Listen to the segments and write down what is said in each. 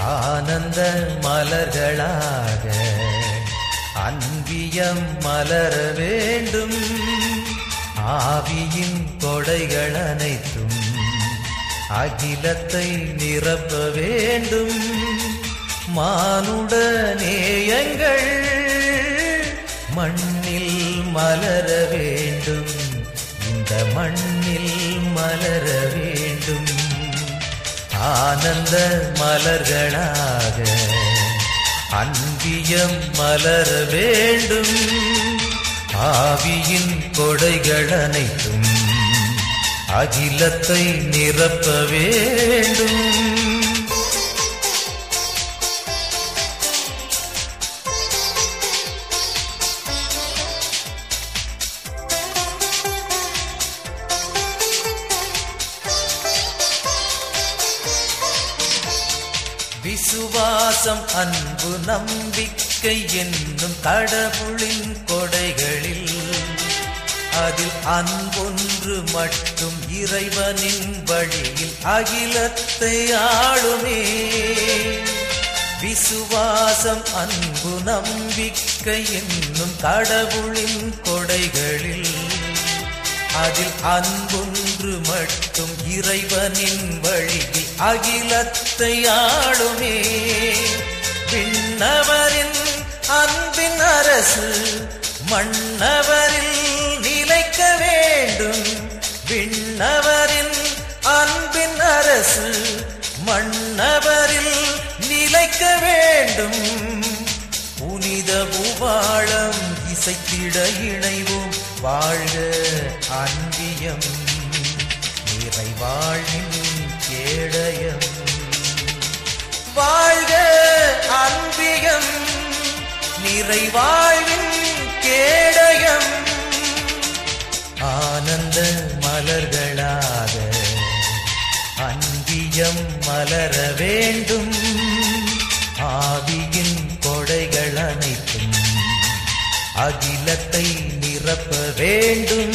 ஆனந்த மலர்களாக அன்பியம் மலர வேண்டும் ஆவியின் கொடைகள் அனைத்தும் அகிலத்தை நிரப்ப வேண்டும் மானுட நேயங்கள் மண்ணில் மலர வேண்டும் இந்த மண்ணில் மலர வேண்டும் ஆனந்த மலர்களாக அன்பியம் மலர வேண்டும் ஆவியின் கொடைகள் அனைத்தும் அகிலத்தை நிரப்ப வேண்டும் விசுவாசம் அன்பு நம்பிக்கை என்னும் கடவுளின் கொடைகளில் அதில் அன்பொன்று மட்டும் இறைவனின் வழியில் அகிலத்தை ஆளுமே விசுவாசம் அன்பு நம்பிக்கை என்னும் கடவுளின் கொடைகளில் அதில் அன்பொன்று மட்டும் இறைவனின் வழியில் அகிலத்தை ஆளுமே விண்ணவரின் அன்பின் அரசு மன்னவரில் நிலைக்க வேண்டும் விண்ணவரின் அன்பின் அரசு மன்னவரில் நிலைக்க வேண்டும் புனித பூவாளம் இசைத்திட இணைவோம் வாழ்க அன்பியம் நிறைவாழ்வின் கேடயம் வாழ்க அன்பியம் நிறைவாழ்வின் கேடயம் ஆனந்த மலர்களாக அன்பியம் மலர வேண்டும் ஆவியின் கொடைகள் அனைத்தும் அகிலத்தை நிரப்ப வேண்டும்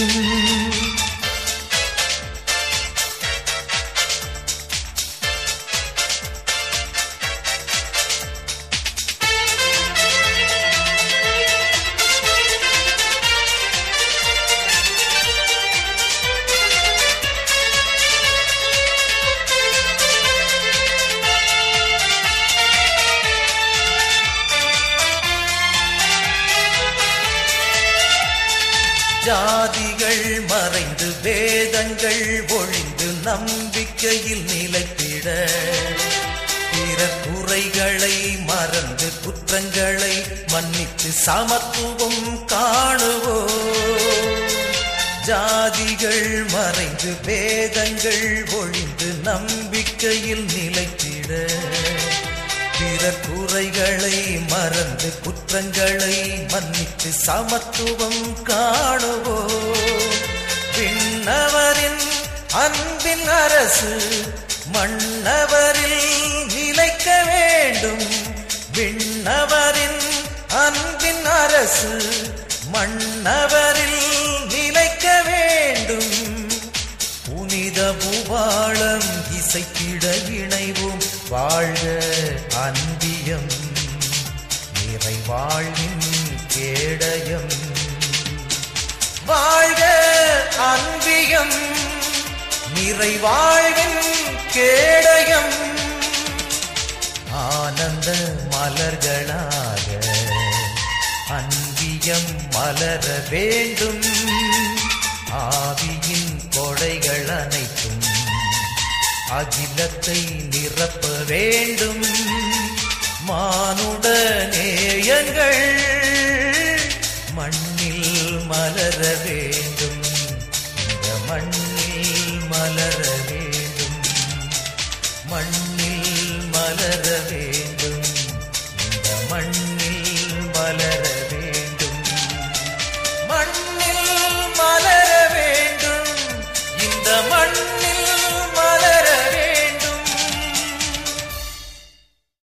ஜாதிகள் மறைந்து வேதங்கள் ஒழிந்து நம்பிக்கையில் நிலைத்திட பிற குறைகளை மறந்து குற்றங்களை மன்னித்து சமத்துவம் காணுவோ ஜாதிகள் மறைந்து வேதங்கள் ஒழிந்து நம்பிக்கையில் நிலைத்திட பிற குறைகளை மறந்து குற்றங்களை மன்னித்து சமத்துவம் காணுவோ விண்ணவரின் அன்பின் அரசு மன்னவரில் நிலைக்க வேண்டும் விண்ணவரின் அன்பின் அரசு மன்னவரில் நிலைக்க வேண்டும் புனித பூவாளம் இசைத்திட இணைவோம் வாழ்க அன்பியம் நிறைவாழ்வின் கேடயம் வாழ்க அன்பியம் நிறைவாழ்வின் கேடயம் ஆனந்த மலர்களாக அன்பியம் மலர வேண்டும் ஆவியின் கொடைகள் அனைத்தும் அகிலத்தை நிரப்ப வேண்டும் மானுட நேயங்கள் மண்ணில் மலர வேண்டும் இந்த மண்ணில் மலர வேண்டும் மண்ணில் மலர வேண்டும்